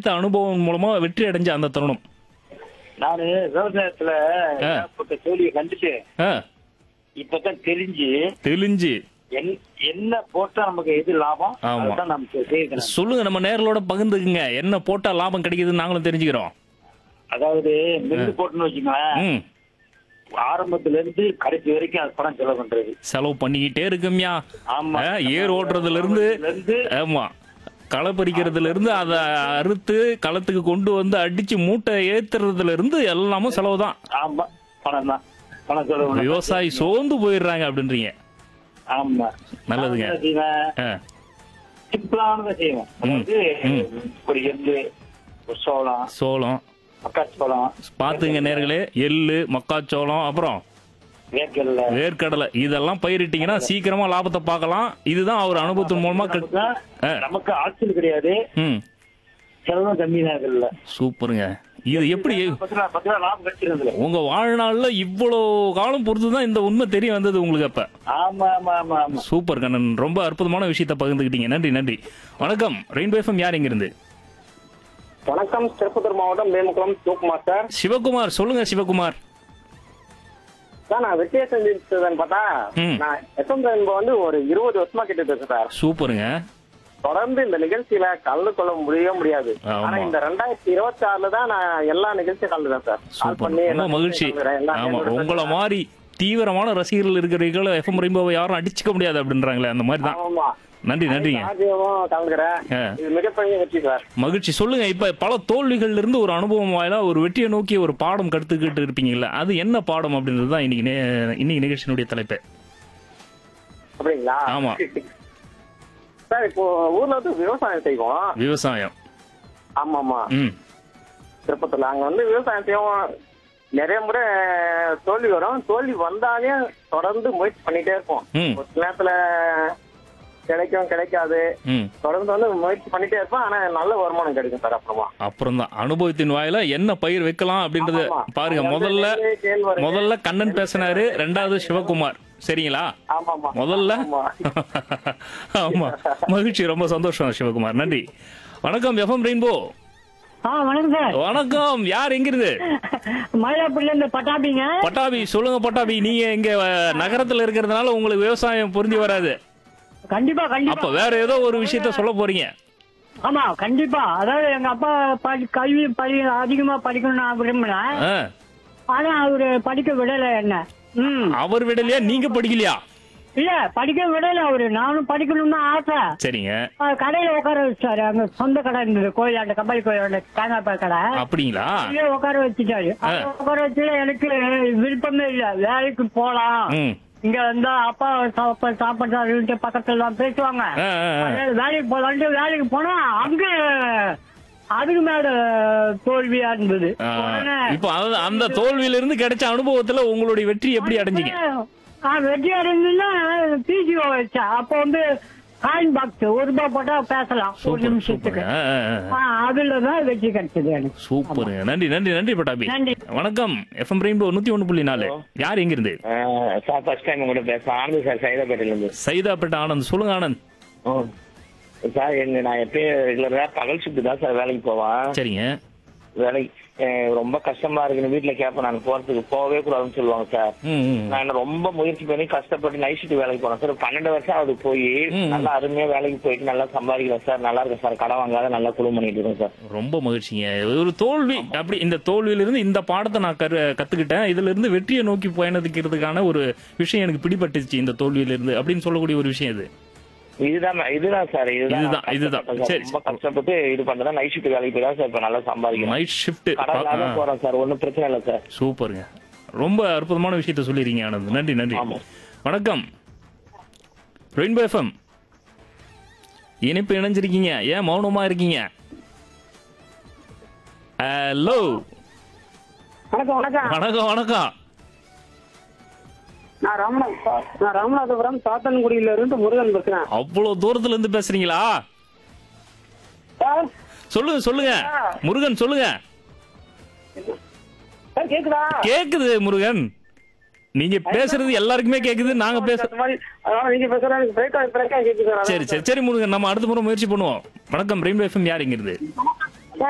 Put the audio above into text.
படித்த அனுபவம் மூலமா வெற்றி அடைஞ்ச அந்த தருணம் நானு விவசாயத்துல ஆ. ஏகப்பட்ட தோல்வியை கண்டுட்டு ஆ, இப்பதான் தெரிஞ்சு தெளிஞ்சு என்- என்ன போட்டா நமக்கு எது லாபம் ஆமா. அதுதான் நமக்கு செய்யணும் சொல்லுங்க நம்ம நேர்களோட பகிர்ந்துக்குங்க என்ன போட்டா லாபம் கிடைக்குதுன்னு நாங்களும் தெரிஞ்சுக்கிறோம் அதாவது நெல்லு போட்டுன்னு வச்சுங்களேன் ம் ஆரம்பத்துல இருந்து கடைசி வரைக்கும் அது பணம் செலவு பண்றது செலவு பண்ணிக்கிட்டே இருக்கும்யா ஆமா. ஆ, ஏர் ஓட்டுறதுல இருந்து ஆரம்பத்துல இருந்து ஆமா களை பறிக்கிறதுல இருந்து அதை அறுத்து களத்துக்கு கொண்டு வந்து அடிச்சு மூட்டை ஏத்துறதுல இருந்து எல்லாமும் செலவு தான் ஆமா பணம் தான் பணம் செலவு பண்ணணும். விவசாயி சோர்ந்து போயிடுறாங்க அப்படின்றீங்க ஆமா நல்லதுங்க. நான் என்ன செய்வேன் ஆ, சிம்பிளானதை செய்வேன் அதாவது ஒரு எள்ளு ஒரு சோளம் சோளம் மக்காச்சோளம் பாத்துங்க நேர்களே எள்ளு மக்காச்சோளம் அப்புறம் வேர்க்கடலை வேர்க்கடலை இதெல்லாம் பயிரிட்டீங்கன்னா சீக்கிரமா லாபத்தை பார்க்கலாம் இதுதான் அவர் அனுபவத்தின் மூலமா கட்- நமக்கு- ஆ. நமக்கு ஆட்சியில் கிடையாது ம் செலவும் கம்மி தான் இதுல சூப்பருங்க இது எப்படி பத்து ரூபா பத்து ரூபா லாபம் கிடைச்சிருந்தது உங்க வாழ்நாள்ல இவ்வளோ காலம் பொறுத்து தான் இந்த உண்மை தெரிய வந்தது உங்களுக்கு அப்ப ஆமா ஆமா ஆமா ஆமா சூப்பர் கண்ணன் ரொம்ப அற்புதமான விஷயத்தை பகிர்ந்துக்கிட்டீங்க நன்றி நன்றி வணக்கம் ரெயின்போ எஃப்எம் யார் எங்க இருந்து வணக்கம் திருப்பத்தூர் மாவட்டம் மேமுக்குளம் சிவகுமார் சார் சிவகுமார் சொல்லுங்க சிவகுமார் சார் நான் வெற்றியை செஞ்சிருச்சதுன்னு பார்த்தா ம். நான் எஸ்எம் ரெயின்போ வந்து ஒரு இருபது வருஷமா கிட்ட இருக்கு சார் சூப்பருங்க தொடர்ந்து இந்த நிகழ்ச்சியில கலந்து கொள்ள முடியவே முடியாது ஆமா. ஆனா இந்த ரெண்டாயிரத்தி இருபத்தி ஆறுல தான் நான் எல்லா நிகழ்ச்சியும் கலந்துதான் சார் கால் சூப்பர் பண்ணி ரொம்ப எல்லா மகிழ்ச்சி நிகழ்ச்சியும் கலந்துக்கிறேன். எல்லா ஆமா நேயர்களோட உங்களை பேசுறேன். மாதிரி தீவிரமான ரசிகர்கள் இருக்கிறவர்கள் எஃப்எம் ரெயின்போவை யாரும் அடிச்சுக்க முடியாது அப்படின்றாங்களே அந்த மாதிரி தான் ஆமா நன்றி நன்றிங்க ராஜ்யமும் கலந்துக்கிறேன் ஆ. இது மிகப்பெரிய வெற்றி சார் மகிழ்ச்சி சொல்லுங்க இப்ப பல தோல்விகள்ல இருந்து ஒரு அனுபவம் வாயிலா ஒரு வெற்றியை நோக்கி ஒரு பாடம் கற்றுக்கிட்டு இருப்பீங்கல்ல அது என்ன பாடம் அப்படின்றது தான் இன்னைக்கு நே- இன்னைக்கு நிகழ்ச்சியினுடைய தலைப்பு அப்படிங்களா ஆமா. சார் இப்போ ஊர்ல வந்து விவசாயம் செய்வோம் விவசாயம் ஆமா ஆமா ம் திருப்பத்தூர்ல அங்க வந்து விவசாயம் செய்வோம் நிறைய முறை தோல்வி வரும் தோல்வி வந்தாலே தொடர்ந்து முயற்சி பண்ணிட்டே இருப்போம் ம். ஒரு சில நேரத்துல கிடைக்கும் கிடைக்காது ம் தொடர்ந்து வந்து முயற்சி பண்ணிட்டே இருப்போம் ஆனா நல்ல வருமானம் கிடைக்கும் சார் அப்புறமா அப்புறம் தான் அனுபவத்தின் வாயில என்ன பயிர் வைக்கலாம் அப்படின்றது ஆமா. பாருங்க அது வந்து முதல்ல நிறைய கேழ்வரகு, முதல்ல கண்ணன் பேசினாரு ரெண்டாவது சிவகுமார் சரிங்களா ஆமா ஆமா முதல்ல ஆமா. ஆமா மகிழ்ச்சி ரொம்ப சந்தோஷம் சிவகுமார் நன்றி வணக்கம் எஃப்எம் ரெயின்போ ஆ வணக்கம் சார் வணக்கம் யார் எங்கிருந்து மயிலாப்பூர்ல இருந்து பட்டாபிங்க பட்டாபி சொல்லுங்க பட்டாபி நீங்க இங்க அஹ், நகரத்துல இருக்கிறதுனால உங்களுக்கு விவசாயம் பொருந்தி வராது கண்டிப்பா அப்ப கண்டிப்பா வேற ஏதோ ஒரு விஷயத்த சொல்ல போறீங்க ஆமா கண்டிப்பா அதாவது எங்க அப்பா படி கல்வி படி அதிகமா படிக்கணும்னு நான் விரும்பினேன் ஆ, ஆனா அவரு படிக்க விடல என்ன ம் அவர் விடலையா நீங்க படிக்கலையா இல்ல படிக்க விடல அவரு நானும் படிக்கணும்னு தான் ஆசை சரிங்க ஆ, கடையில உட்கார வச்சாரு அங்க சொந்த கடை இருந்தது கோயிலாண்ட கம்பளி கோயிலாண்ட தேங்காய் பால் கடை அப்படிங்களா அதுலயே உட்கார வச்சுட்டாரு அங்க உட்கார வச்சு எனக்கு விருப்பமே இல்ல வேலைக்கு போலாம் ம் இங்க வந்தா அப்பா சாப்பாடு சாப்பாடு வீட்டு பக்கத்துல எல்லாம் பேசுவாங்க ஆ, ஆ, ஆ. அதனால வேலைக்கு போலான்ட்டு வேலைக்கு போனா அங்க அதுக்கு மேல தோல்வியா இருந்தது ஆ, உடனே இப்போ அது- அந்த தோல்வியில இருந்து கிடைச்ச அனுபவத்துல உங்களுடைய வெற்றி எப்படி அடைஞ்சீங்க ஆ, வெற்றி அடைஞ்சுன்னா பிஜிஓ வச்சேன் அப்ப வந்து காயின் பாக்ஸ் ஒரு ரூபாய் போட்டா பேசலாம் ஒரு சூப்பர் நிமிஷத்துக்கு சூப்பர் ஆ, ஆ, ஆ. ஆ, அதுல தான் வெற்றி கிடைச்சது எனக்கு சூப்பருங்க நன்றி நன்றி நன்றி பட்டாபி நன்றி. வணக்கம் எஃப்எம் ரெயின்போ நூத்தி ஒண்ணு புள்ளி நாலு யார் எங்க இருந்து சார் ஃபர்ஸ்ட் டைம் உங்கள்கிட்ட பேசுறேன் ஆனந்த் சார் சைதாப்பேட்டையில இருந்து சைதாப்பேட்டை ஆனந்த் சொல்லுங்க ஆனந்த் சார் எங்க நான் எப்பயும் ரெகுலரா பகல் ஷிஃப்ட் தான் சார் வேலைக்கு போவேன் சரிங்க வேலைக்கு அஹ் ரொம்ப கஷ்டமா இருக்குன்னு வீட்டுல கேட்பேன் நான் போறதுக்கு போகவே கூடாதுன்னு சொல்லுவாங்க சார் ம், ம். நான் ரொம்ப முயற்சி பண்ணி கஷ்டப்பட்டு நைட் ஷிஃப்ட் வேலைக்கு போனேன் சார் பன்னெண்டு வருஷம் அது போய் ம். நல்லா அருமையா வேலைக்கு போயிட்டு நல்லா சம்பாதிக்கிறேன் சார் நல்லா இருக்கேன் சார் கடை வாங்காத நல்லா குடும்பம் பண்ணிட்டு இருக்கேன் சார் ரொம்ப மகிழ்ச்சிங்க ஒரு தோல்வி அப்படி இந்த தோல்வியில இருந்து இந்த பாடத்தை நான் கரு கத்துக்கிட்டேன் இதுல இருந்து வெற்றியை நோக்கி பயணிக்கிறதுக்கான ஒரு விஷயம் எனக்கு பிடிபட்டுச்சு இந்த தோல்வியில இருந்து அப்படின்னு சொல்லக்கூடிய ஒரு விஷயம் இது இதுதான் இதுதான் சார் இதுதான் இதுதான், நான் இதுதான். கஷ்டப்பட்டேன் சார். சரி, ரொம்ப கஷ்டப்பட்டு இது பண்றேன் நைட் ஷிஃப்ட் வேலைக்கு போய் தான் சார் இப்ப நல்லா சம்பாதிக்கிறேன் நைட் ஷிஃப்ட் கடை இல்லாம போறேன் சார் ஒன்னும் பிரச்சனை இல்லை சார் சூப்பருங்க ரொம்ப அற்புதமான விஷயத்த சொல்லிருக்கீங்க ஆனந்த் நன்றி நன்றி ஆமா. வணக்கம் ரெயின்போ எஃப்எம் இணைப்பு இணைஞ்சிருக்கீங்க ஏன் மௌனமா இருக்கீங்க ஹலோ வணக்கம் வணக்கம் வணக்கம் வணக்கம் நான் ராமநா நான் ராமநாதபுரம் சாத்தன்குடியில இருந்து முருகன் பேசுறேன் அவ்வளவு தூரத்துல இருந்து பேசுறீங்களா சார் சொல்லுங்க சொல்லுங்க முருகன் சொல்லுங்க சார் கேக்குதா கேக்குது முருகன் நீங்க பேசுறது எல்லாருக்குமே கேக்குது நாங்க பேச அந்த மாதிரி அதனால நீங்க பேசுறது எனக்கு பிரேக் ஆகி பிரேக் ஆகி கேக்குது சார் சரி சரி சரி முருகன் நம்ம அடுத்த முறை முயற்சி பண்ணுவோம் வணக்கம் ரெயின்போ எஃப்எம் யார் இங்க இருந்து